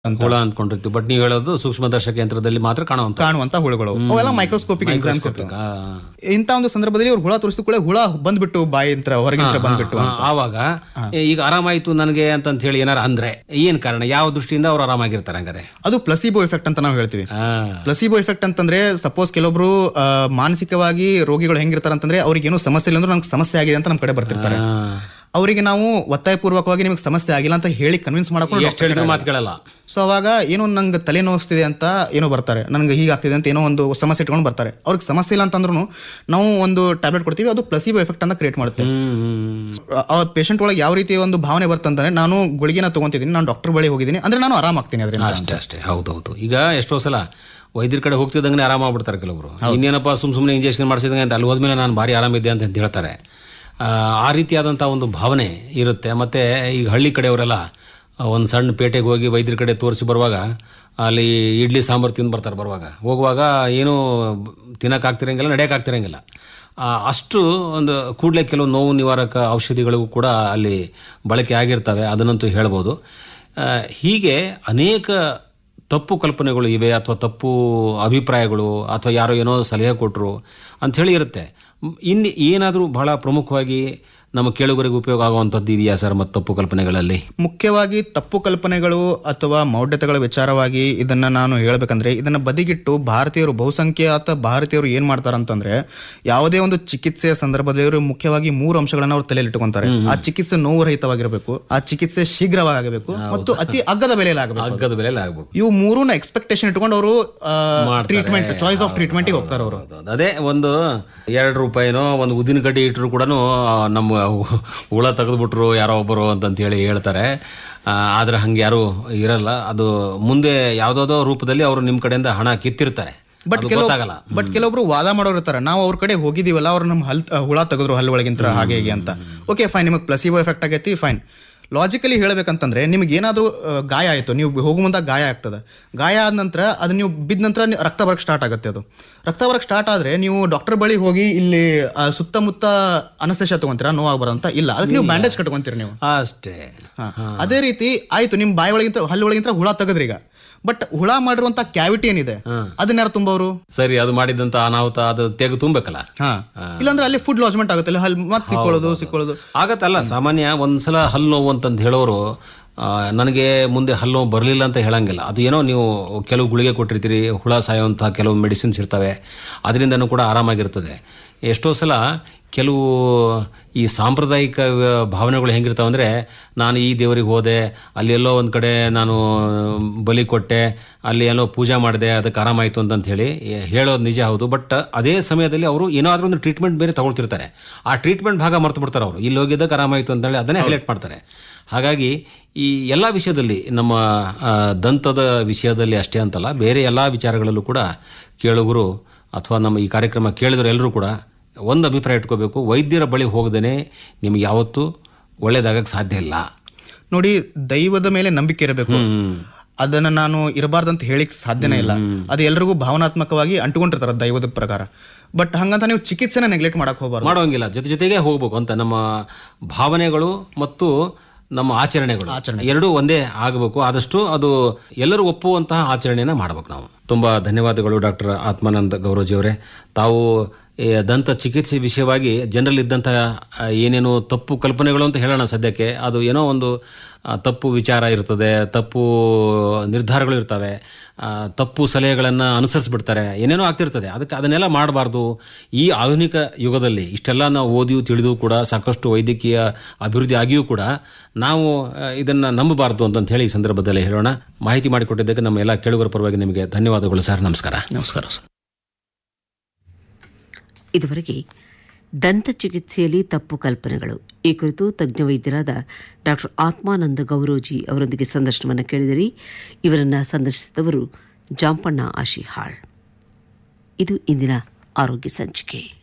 ಅಂತ ಹುಳ ಅಂದ್ಕೊಂಡಿರ್ತೀವಿ ಬಟ್ ನೀವು ಹೇಳೋದು ಸೂಕ್ಷ್ಮದರ್ಶಕ ಯಂತ್ರದಲ್ಲಿ ಮಾತ್ರ ಕಾಣುವಂತ ಕಾಣುವಂತ ಹುಳುಗಳು ಅವೆಲ್ಲ ಮೈಕ್ರೋಸ್ಕೋಪಿಕ್ ಎಕ್ಸಾಮ್ಸ್ ಇಂತ ಒಂದು ಸಂದರ್ಭದಲ್ಲಿ ಅವ್ರು ಹುಳ ತೋರಿಸಿದ ಕೂಡ ಹುಳ ಬಂದ್ಬಿಟ್ಟು ಬಾಯಿ ಅಂತ ಹೊರಗಿಂತ್ರ ಬಂದ್ಬಿಟ್ಟು ಅಂತ. ಆವಾಗ ಈಗ ಆರಾಮಾಯ್ತು ನನಗೆ ಅಂತ ಹೇಳಿ ಏನಾರ ಅಂದ್ರೆ ಏನ್ ಕಾರಣ ಯಾವ ದೃಷ್ಟಿಯಿಂದ ಅವ್ರು ಆರಾಮಾಗಿರ್ತಾರೆ ಹಂಗಾರೆ ಅದು ಪ್ಲಸಿಬೋ ಎಫೆಕ್ಟ್ ಅಂತ ನಾವು ಹೇಳ್ತೀವಿ ಆ, ಪ್ಲಸಿಬೋ ಎಫೆಕ್ಟ್ ಅಂತಂದ್ರೆ ಸಪೋಸ್ ಕೆಲವೊಬ್ರು ಆ, ಮಾನಸಿಕವಾಗಿ ರೋಗಿಗಳು ಹೆಂಗಿರ್ತಾರೆ ಅಂತಂದ್ರೆ ಅವ್ರಿಗೆ ಏನೋ ಸಮಸ್ಯೆ ಇಲ್ಲ ಅಂದ್ರೆ ನಮ್ಗೆ ಸಮಸ್ಯೆ ಆಗಿದೆ ಅಂತ ನಮ್ ಕಡೆ ಬರ್ತಿರ್ತಾರೆ ಆ. ಅವರಿಗೆ ನಾವು ಒತ್ತಾಯಪೂರ್ವಕವಾಗಿ ನಿಮಗೆ ಸಮಸ್ಯೆ ಆಗಿಲ್ಲ ಅಂತ ಹೇಳಿ ಕನ್ವಿನ್ಸ್ ಮಾಡ್ಕೊಂಡು ಎಷ್ಟು ಹೇಳಿದ್ರು ಮಾತು ಕೇಳಲ್ಲ ಸೊ ಅವಾಗ ಏನೋ ನಂಗೆ ತಲೆ ನೋವಿಸ್ತಿದೆ ಅಂತ ಏನೋ ಬರ್ತಾರೆ ನನಗೆ ಹೀಗಾಗ್ತಿದೆ ಅಂತ ಏನೋ ಒಂದು ಸಮಸ್ಯೆ ಇಟ್ಕೊಂಡು ಬರ್ತಾರೆ ಅವ್ರಿಗೆ ಸಮಸ್ಯೆ ಇಲ್ಲ ಅಂತಂದ್ರೂ ನಾವು ಒಂದು ಟ್ಯಾಬ್ಲೆಟ್ ಕೊಡ್ತೀವಿ ಅದು ಪ್ಲಸಿಬೋ ಎಫೆಕ್ಟ್ ಅಂತ ಕ್ರಿಯೇಟ್ ಮಾಡುತ್ತೆ ಹ್ಮ್ ಆ ಪೇಷಂಟ್ ಒಳಗೆ ಯಾವ ರೀತಿ ಒಂದು ಭಾವನೆ ಬರ್ತಂದ್ರೆ ನಾನು ಗುಳಿಗೆನ ತಗೊಂತಿದ್ದೀನಿ ನಾನು ಡಾಕ್ಟರ್ ಬಳಿ ಹೋಗಿದ್ದೀನಿ ಅಂದ್ರೆ ನಾನು ಆರಾಮಾಗ್ತೀನಿ ಅದರಿಂದ ಅಷ್ಟೇ ಅಷ್ಟೇ ಹೌದೌದು ಈಗ ಎಷ್ಟೋ ಸಲ ವೈದ್ಯರ ಕಡೆ ಹೋಗ್ತಿದ್ದಂಗೆ ಆರಾಮ ಆಗ್ಬಿಡ್ತಾರೆ ಕೆಲವರು ಇನ್ನೇನಪ್ಪ ಸುಮ್ ಸುಮ್ಮನೆ ಇಂಜೆಕ್ಷನ್ ಮಾಡಿಸಿದಂಗೆ ಅಂತ ಅಲ್ಲಿ ಹೋದ್ಮೇಲೆ ನಾನು ಭಾರಿ ಆರಾಮಿದ್ದೆ ಅಂತ ಹೇಳ್ತಾರೆ ಆ, ಆ ರೀತಿಯಾದಂಥ ಒಂದು ಭಾವನೆ ಇರುತ್ತೆ ಮತ್ತು ಈಗ ಹಳ್ಳಿ ಕಡೆಯವರೆಲ್ಲ ಒಂದು ಸಣ್ಣ ಪೇಟೆಗೆ ಹೋಗಿ ವೈದ್ಯರ ಕಡೆ ತೋರಿಸಿ ಬರುವಾಗ ಅಲ್ಲಿ ಇಡ್ಲಿ ಸಾಂಬಾರು ತಿಂದು ಬರ್ತಾರೆ ಬರುವಾಗ ಹೋಗುವಾಗ ಏನೂ ತಿನ್ನೋಕ್ಕಾಗ್ತಿರಂಗಿಲ್ಲ ನಡೆಯೋಕ್ಕಾಗ್ತಿರಂಗಿಲ್ಲ ಆ, ಅಷ್ಟು ಒಂದು ಕೂಡಲೇ ಕೆಲವು ನೋವು ನಿವಾರಕ ಔಷಧಿಗಳಿಗೂ ಕೂಡ ಅಲ್ಲಿ ಬಳಕೆ ಆಗಿರ್ತವೆ ಅದನ್ನಂತೂ ಹೇಳ್ಬೋದು ಆ, ಹೀಗೆ ಅನೇಕ ತಪ್ಪು ಕಲ್ಪನೆಗಳು ಇವೆ ಅಥವಾ ತಪ್ಪು ಅಭಿಪ್ರಾಯಗಳು ಅಥವಾ ಯಾರೋ ಏನೋ ಸಲಹೆ ಕೊಟ್ಟರು ಅಂಥೇಳಿ ಇರುತ್ತೆ ಮ್, ಇನ್ನು ಏನಾದರೂ ಬಹಳ ಪ್ರಮುಖವಾಗಿ ನಮ್ಮ ಕೇಳುಗರಿಗೆ ಉಪಯೋಗ ಆಗುವಂಥದ್ದು ಇದೆಯಾ ಸರ್ ಮತ್ತು ತಪ್ಪು ಕಲ್ಪನೆಗಳಲ್ಲಿ ಮುಖ್ಯವಾಗಿ ತಪ್ಪು ಕಲ್ಪನೆಗಳು ಅಥವಾ ಮೌಢ್ಯತೆಗಳ ವಿಚಾರವಾಗಿ ಇದನ್ನ ನಾನು ಹೇಳ್ಬೇಕಂದ್ರೆ ಇದನ್ನ ಬದಿಗಿಟ್ಟು ಭಾರತೀಯರು ಬಹುಸಂಖ್ಯಾತ ಭಾರತೀಯರು ಏನ್ ಮಾಡ್ತಾರ ಅಂತಂದ್ರೆ ಯಾವುದೇ ಒಂದು ಚಿಕಿತ್ಸೆಯ ಸಂದರ್ಭದಲ್ಲಿ ಇವರು ಮುಖ್ಯವಾಗಿ ಮೂರು ಅಂಶಗಳನ್ನ ಅವ್ರು ತಲೆಯಲ್ಲಿ ಇಟ್ಕೊಂತಾರೆ ಆ ಚಿಕಿತ್ಸೆ ನೋವು ರಹಿತವಾಗಿರಬೇಕು ಆ ಚಿಕಿತ್ಸೆ ಶೀಘ್ರವಾಗಬೇಕು ಮತ್ತು ಅತಿ ಅಗ್ಗದ ಬೆಲೆಯಲ್ಲಿ ಆಗಬೇಕು ಅಗ್ಗದ ಬೆಲೆಯಲ್ಲಿ ಆಗಬೇಕು ಇವು ಮೂರನ್ನ ಎಕ್ಸ್ಪೆಕ್ಟೇಷನ್ ಇಟ್ಕೊಂಡು ಅವರು ಟ್ರೀಟ್ಮೆಂಟ್ ಚಾಯ್ಸ್ ಆಫ್ ಟ್ರೀಟ್ಮೆಂಟ್ ಹೋಗ್ತಾರೆ ಅವರು ಅದೇ ಒಂದು ಎರಡು ರೂಪಾಯಿನೋ ಒಂದು ಉದ್ದಿನ ಕಡ್ಡಿ ಇಟ್ಟರು ಕೂಡ ನಮ್ಮ ಹು- ಹುಳ ತೆಗೆದ್ಬಿಟ್ರು ಯಾರೋ ಒಬ್ಬರು ಅಂತಂತ ಹೇಳಿ ಹೇಳ್ತಾರೆ ಆ, ಆದ್ರೆ ಹಂಗೆ ಯಾರು ಇರಲ್ಲ ಅದು ಮುಂದೆ ಯಾವುದಾದೋ ರೂಪದಲ್ಲಿ ಅವರು ನಿಮ್ಮ ಕಡೆಯಿಂದ ಹಣ ಕಿತ್ತಿರ್ತಾರೆ ಬಟ್ ಅದು ಕೆಲವು ಗೊತ್ತಾಗಲ್ಲ ಬಟ್ ಕೆಲವೊಬ್ರು ವಾದ ಮಾಡೋರು ಇರ್ತಾರೆ ನಾವು ಅವ್ರ ಕಡೆ ಹೋಗಿದೀವಲ್ಲ ಅವ್ರು ನಮ್ಮ ಹಲ್ ಹುಳ ತೆಗೆದ್ರು ಹಲ್ಲು ಒಳಗಿಂತ ಹಾಗೆ ಹೀಗೆ ಅಂತ ಓಕೆ ಫೈನ್ ನಿಮಗೆ ಪ್ಲಸಿಬೋ ಎಫೆಕ್ಟ್ ಆಗೈತಿ ಫೈನ್ ಲಾಜಿಕಲಿ ಹೇಳ್ಬೇಕಂತಂದ್ರೆ ನಿಮ್ಗೆ ಏನಾದರೂ ಗಾಯ ಆಯಿತು ನೀವು ಹೋಗೋ ಮುಂದೆ ಗಾಯ ಆಗ್ತದೆ ಗಾಯ ಆದ ನಂತರ ಅದು ನೀವು ಬಿದ್ದ ನಂತರ ನಿ- ರಕ್ತ ಬರಕ್ಕೆ ಸ್ಟಾರ್ಟ್ ಆಗುತ್ತೆ ಅದು ರಕ್ತ ಬರಕ್ಕೆ ಸ್ಟಾರ್ಟ್ ಆದರೆ ನೀವು ಡಾಕ್ಟರ್ ಬಳಿ ಹೋಗಿ ಇಲ್ಲಿ ಆ, ಸುತ್ತಮುತ್ತ ಅನಸ್ತೇಶ ತಗೊಂತೀರಾ ನೋವಾಗ್ಬಾರಂತ ಇಲ್ಲ ಅದಕ್ಕೆ ನೀವು ಬ್ಯಾಂಡೇಜ್ ಕಟ್ಕೊಂತೀರಿ ನೀವು ಅಷ್ಟೇ ಹಾ. ಅದೇ ರೀತಿ ಆಯ್ತು ನಿಮ್ ಬಾಯಿ ಒಳಗಿಂತ ಹಲ್ಲು ಒಳಗಿಂತ ಹುಳ ತೆಗದ್ರಿ ಈಗ ಬಟ್ ಹುಳ ಮಾಡಿರುವಂತ ಕ್ಯಾವಿಟಿ ಏನಿದೆ ಅದನ್ನ ಯಾರು ತುಂಬವ್ರು ಸರಿ ಅದು ಮಾಡಿದಂತ ಅನಾಹುತ ಅದು ತೆಗೆದು ತುಂಬಬೇಕಲ್ಲ ಹಾ ಇಲ್ಲಾಂದ್ರೆ ಅಲ್ಲಿ ಫುಡ್ ಲಾಜ್ಮೆಂಟ್ ಆಗುತ್ತೆ ಅಲ್ಲಿ ಹಲ್ ಮತ್ತೆ ಸಿಕ್ಕೊಳ್ಳೋದು ಸಿಕ್ಕೊಳ್ಳೋದು ಆಗತ್ತಲ್ಲ ಸಾಮಾನ್ಯ ಒಂದ್ಸಲ ಹಲ್ಲು ನೋವು ಅಂತಂದು ಹೇಳೋರು ಆ, ನನಗೆ ಮುಂದೆ ಹಲ್ಲು ನೋವು ಬರಲಿಲ್ಲ ಅಂತ ಹೇಳಂಗಿಲ್ಲ ಅದು ಏನೋ ನೀವು ಕೆಲವು ಗುಳಿಗೆ ಕೊಟ್ಟಿರ್ತೀರಿ ಹುಳ ಸಾಯುವಂತಹ ಕೆಲವು ಮೆಡಿಸಿನ್ಸ್ ಇರ್ತವೆ ಅದರಿಂದನೂ ಕೂಡ ಆರಾಮಾಗಿರ್ತದೆ ಎಷ್ಟೋ ಸಲ ಕೆಲವು ಈ ಸಾಂಪ್ರದಾಯಿಕ ವ್ಯ- ಭಾವನೆಗಳು ಹೆಂಗಿರ್ತಾವೆ ಅಂದರೆ ನಾನು ಈ ದೇವರಿಗೆ ಹೋದೆ ಅಲ್ಲಿ ಎಲ್ಲೋ ಒಂದು ಕಡೆ ನಾನು ಬಲಿ ಕೊಟ್ಟೆ ಅಲ್ಲಿ ಎಲ್ಲೋ ಪೂಜೆ ಮಾಡಿದೆ ಅದಕ್ಕೆ ಆರಾಮಾಯಿತು ಅಂತಂತ ಹೇಳಿ ಏ- ಹೇಳೋದು ನಿಜ ಹೌದು ಬಟ್ ಅದೇ ಸಮಯದಲ್ಲಿ ಅವರು ಏನಾದರೂ ಒಂದು ಟ್ರೀಟ್ಮೆಂಟ್ ಬೇರೆ ತಗೊಳ್ತಿರ್ತಾರೆ ಆ ಟ್ರೀಟ್ಮೆಂಟ್ ಭಾಗ ಮರ್ತು ಬಿಡ್ತಾರೆ ಅವರು ಇಲ್ಲಿ ಹೋಗಿದ್ದಕ್ಕೆ ಆರಾಮಾಯಿತು ಅಂತೇಳಿ ಅದನ್ನೇ ಹೈಲೈಟ್ ಮಾಡ್ತಾರೆ ಹಾಗಾಗಿ ಈ ಎಲ್ಲ ವಿಷಯದಲ್ಲಿ ನಮ್ಮ ಆ, ದಂತದ ವಿಷಯದಲ್ಲಿ ಅಷ್ಟೇ ಅಂತಲ್ಲ ಬೇರೆ ಎಲ್ಲ ವಿಚಾರಗಳಲ್ಲೂ ಕೂಡ ಕೇಳುಗರು ಅಥವಾ ನಮ್ಮ ಈ ಕಾರ್ಯಕ್ರಮ ಕೇಳಿದ್ರು ಎಲ್ಲರೂ ಕೂಡ ಒಂದು ಅಭಿಪ್ರಾಯ ಇಟ್ಕೋಬೇಕು ವೈದ್ಯರ ಬಳಿ ಹೋಗದೇನೆ ನಿಮ್ಗೆ ಯಾವತ್ತೂ ಒಳ್ಳೇದಾಗಕ್ಕೆ ಸಾಧ್ಯ ಇಲ್ಲ ನೋಡಿ ದೈವದ ಮೇಲೆ ನಂಬಿಕೆ ಇರಬೇಕು ಅದನ್ನ ನಾನು ಇರಬಾರ್ದಂತ ಹೇಳಿಕ್ ಸಾಧ್ಯನೇ ಇಲ್ಲ ಅದು ಎಲ್ರಿಗೂ ಭಾವನಾತ್ಮಕವಾಗಿ ಅಂಟುಕೊಂಡಿರ್ತಾರೆ ದೈವದ ಪ್ರಕಾರ ಬಟ್ ಹಂಗಂತ ನೀವು ಚಿಕಿತ್ಸೆನ ನೆಗ್ಲೆಕ್ಟ್ ಮಾಡಕ್ ಹೋಗ್ಬಾರ್ದು ಮಾಡೋಂಗಿಲ್ಲ ಜೊತೆ ಜೊತೆಗೆ ಹೋಗ್ಬೇಕು ಅಂತ ನಮ್ಮ ಭಾವನೆಗಳು ಮತ್ತು ನಮ್ಮ ಆಚರಣೆಗಳು ಎರಡೂ ಒಂದೇ ಆಗಬೇಕು ಆದಷ್ಟು ಅದು ಎಲ್ಲರೂ ಒಪ್ಪುವಂತಹ ಆಚರಣೆನ ಮಾಡಬೇಕು ನಾವು ತುಂಬಾ ಧನ್ಯವಾದಗಳು ಡಾಕ್ಟರ್ ಆತ್ಮಾನಂದ ಗೌರಜಿ ಅವರೇ ತಾವು ಈ ದಂತ ಚಿಕಿತ್ಸೆ ವಿಷಯವಾಗಿ ಜನರಲ್ಲಿ ಇದ್ದಂತಹ ಆ, ಏನೇನು ತಪ್ಪು ಕಲ್ಪನೆಗಳು ಅಂತ ಹೇಳೋಣ ಸದ್ಯಕ್ಕೆ ಅದು ಏನೋ ಒಂದು ಆ, ತಪ್ಪು ವಿಚಾರ ಇರ್ತದೆ ತಪ್ಪು ನಿರ್ಧಾರಗಳು ಇರ್ತವೆ ಆ, ತಪ್ಪು ಸಲಹೆಗಳನ್ನು ಅನುಸರಿಸ್ಬಿಡ್ತಾರೆ ಏನೇನೋ ಆಗ್ತಿರ್ತದೆ ಅದಕ್ಕೆ ಅದನ್ನೆಲ್ಲ ಮಾಡಬಾರ್ದು ಈ ಆಧುನಿಕ ಯುಗದಲ್ಲಿ ಇಷ್ಟೆಲ್ಲ ನಾವು ಓದಿಯೂ ತಿಳಿದು ಕೂಡ ಸಾಕಷ್ಟು ವೈದ್ಯಕೀಯ ಅಭಿವೃದ್ಧಿ ಆಗಿಯೂ ಕೂಡ ನಾವು ಆ, ಇದನ್ನ ನಂಬಬಾರ್ದು ಅಂತಂತ ಹೇಳಿ ಈ ಸಂದರ್ಭದಲ್ಲಿ ಹೇಳೋಣ ಮಾಹಿತಿ ಮಾಡಿಕೊಟ್ಟಿದ್ದಕ್ಕೆ ನಮ್ಮ ಎಲ್ಲ ಕೇಳುಗರ ಪರವಾಗಿ ನಿಮಗೆ ಧನ್ಯವಾದಗಳು ಸರ್ ನಮಸ್ಕಾರ ನಮಸ್ಕಾರ ಸರ್ ಇದುವರೆಗೆ ದಂತ ಚಿಕಿತ್ಸೆಯಲ್ಲಿ ತಪ್ಪು ಕಲ್ಪನೆಗಳು ಈ ಕುರಿತು ತಜ್ಞ ವೈದ್ಯರಾದ ಡಾಕ್ಟರ್ ಆತ್ಮಾನಂದ ಗೌರೋಜಿ ಅವರೊಂದಿಗೆ ಸಂದರ್ಶನವನ್ನು ಕೇಳಿದಿರಿ ಇವರನ್ನು ಸಂದರ್ಶಿಸಿದವರು ಜಾಂಪಣ್ಣ ಆಶಿಹಾಳ್ ಇದು ಇಂದಿನ ಆರೋಗ್ಯ ಸಂಚಿಕೆ